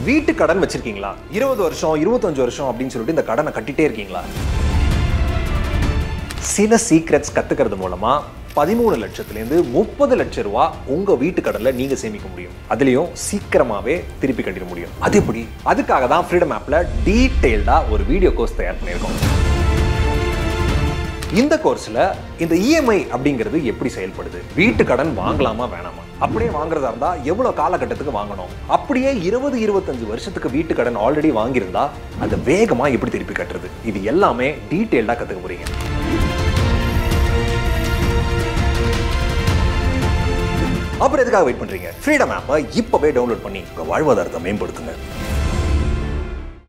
வீட்டு கடன் வச்சிருக்கீங்களா இருபது வருஷம் இருபத்தஞ்சு வருஷம் அப்படின்னு சொல்லிட்டு இந்த கடனை கட்டிட்டே இருக்கீங்களா சில சீக்ரெட்ஸ் கத்துக்கிறது மூலமா பதிமூணு லட்சத்துலேருந்து முப்பது லட்சம் ரூபா உங்க வீட்டு கடன்ல நீங்க சேமிக்க முடியும் அதுலயும் சீக்கிரமாவே திருப்பி கட்டிட முடியும் அது எப்படி அதுக்காக தான் ஃப்ரீடம் ஆப்ல டீட்டெயில்டா ஒரு வீடியோ கோர்ஸ் தயார் பண்ணியிருக்கோம் இந்த கோர்ஸ்ல இந்த இஎம்ஐ அப்படிங்கிறது எப்படி செயல்படுது வீட்டு கடன் வாங்கலாமா வேணாமா அப்படியே வாங்குறதா இருந்தா எவ்வளவு காலகட்டத்துக்கு வாங்கணும் அப்படியே இருபது இருபத்தஞ்சு வருஷத்துக்கு வீட்டு கடன் ஆல்ரெடி வாங்கியிருந்தா அதை வேகமா எப்படி திருப்பி கட்டுறது இது எல்லாமே டீட்டெயில்டா கத்துக்க போறீங்க அப்புறம் எதுக்காக வெயிட் பண்றீங்க ஃப்ரீடம் ஆப்பை இப்பவே டவுன்லோட் பண்ணி உங்க வாழ்வாதாரத்தை மேம்படுத்துங்க